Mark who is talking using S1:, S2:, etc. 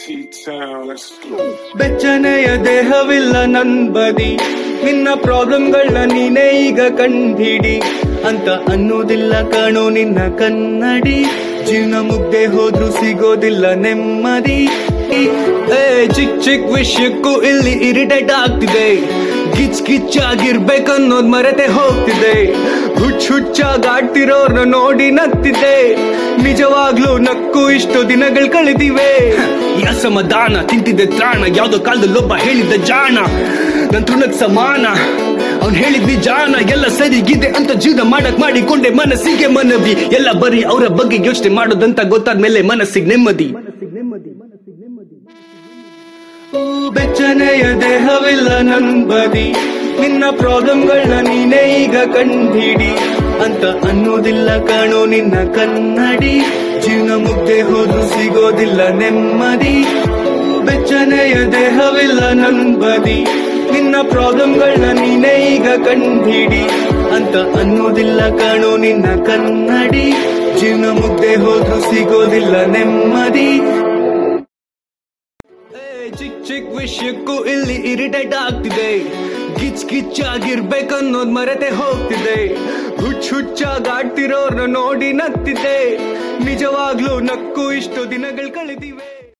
S1: T-Town, let's go.
S2: ಬೆಚ್ಚನೆಯ ದೇಹವಿಲ್ಲ ನನ್ ಬದಿ ನಿನ್ನ ಪ್ರಾಬ್ಲಮ್ಗಳನ್ನ ನೀನೇ ಈಗ ಕಂಡ್ಹಿಡಿ ಅಂತ ಅನ್ನೋದಿಲ್ಲ ಕಾಣೋ ನಿನ್ನ ಕನ್ನಡಿ ಜೀವನ ಮುಗ್ದೆ ಹೋದ್ರು ಸಿಗೋದಿಲ್ಲ ನೆಮ್ಮದಿ ಏ ಚಿಕ್ ಚಿಕ್ ವಿಷಯಕ್ಕೂ ಇಲ್ಲಿ ಇರಿಟೇಟ್ ಆಗ್ತಿದೆ ಗಿಚ್ ಗಿಚ್ಚಾಗಿರ್ಬೇಕನ್ನೋದ್ ಮರೆತೆ ಹೋಗ್ತಿದೆ ಹುಚ್ಚ ಹುಚ್ಚಾಗ್ ಆಡ್ತಿರೋರ್ನ ನೋಡಿ ನಗ್ತಿದೆ ನಿಜವಾಗ್ಲೂ ನಕ್ಕು ಇಷ್ಟು ದಿನಗಳು ಕಳೆದಿವೆ ಅಸಮಾಧಾನ ತಿಂತಿದ್ದೆ ತ್ರಾಣ ಯಾವ್ದೋ ಕಾಲದಲ್ಲೊಬ್ಬ ಹೇಳಿದ್ದ ಜಾಣ ನನ್ ತೃಣಕ್ ಸಮಾನ ಅವ್ನ್ ಹೇಳಿದ್ ನಿಜಾನ ಎಲ್ಲ ಸರಿಗಿದೆ ಅಂತ ಜೀವನ ಮಾಡಕ್ ಮಾಡಿಕೊಂಡೆ ಮನಸ್ಸಿಗೆ ಮನವಿ ಎಲ್ಲ ಬರೀ ಅವರ ಬಗ್ಗೆ ಯೋಚನೆ ಮಾಡೋದಂತ ಗೊತ್ತಾದ್ಮೇಲೆ ಮನಸ್ಸಿಗೆ ನೆಮ್ಮದಿ ಓ, ಬೆಚ್ಚನೆಯ ದೇಹವಿಲ್ಲ ನನ್ ಬದಿ ನಿನ್ನ ಪ್ರಾಬ್ಲಮ್ಗಳನ್ನ ನೀನೇ ಈಗ ಕಂಡ್ಹಿಡಿ ಅಂತ ಅನ್ನೋದಿಲ್ಲ ಕಾಣೋ ನಿನ್ನ ಕನ್ನಡಿ ಜೀವನ ಮುಗ್ದೆ ಹೋದ್ರು ಸಿಗೋದಿಲ್ಲ ನೆಮ್ಮದಿ ಓ, ಬೆಚ್ಚನೆಯ ದೇಹವಿಲ್ಲ ನನ್ ಬದಿ ನಿನ್ನ ಪ್ರಾಬ್ಲಮ್ಗಳನ್ನ ನೀನೇ ಈಗ ಕಂಡ್ಹಿಡಿ ಅಂತ ಅನ್ನೋದಿಲ್ಲ ಕಾಣೋ ನಿನ್ನ ಕನ್ನಡಿ ಜೀವನ ಮುಗ್ದೆ ಹೋದ್ರು ಸಿಗೋದಿಲ್ಲ ನೆಮ್ಮದಿ ಏ, ಚಿಕ್ ಚಿಕ್ ವಿಷಯಕ್ಕೂ ಇಲ್ಲಿ ಇರಿಟೇಟ್ ಆಗ್ತಿದೆ ಗಿಚ್ ಗಿಚ್ಚಾಗಿರ್ಬೇಕನ್ನೋದ್ ಮರೆತೆ ಹೋಗ್ತಿದೆ ಹುಚ್ಚ ಹುಚ್ಚಾಗ್ ಆಡ್ತಿರೋರ್ನ ನೋಡಿ ನಗ್ತಿದೆ ನಿಜವಾಗ್ಲೂ ನಕ್ಕು ಇಷ್ಟು ದಿನಗಳು ಕಳೆದಿವೆ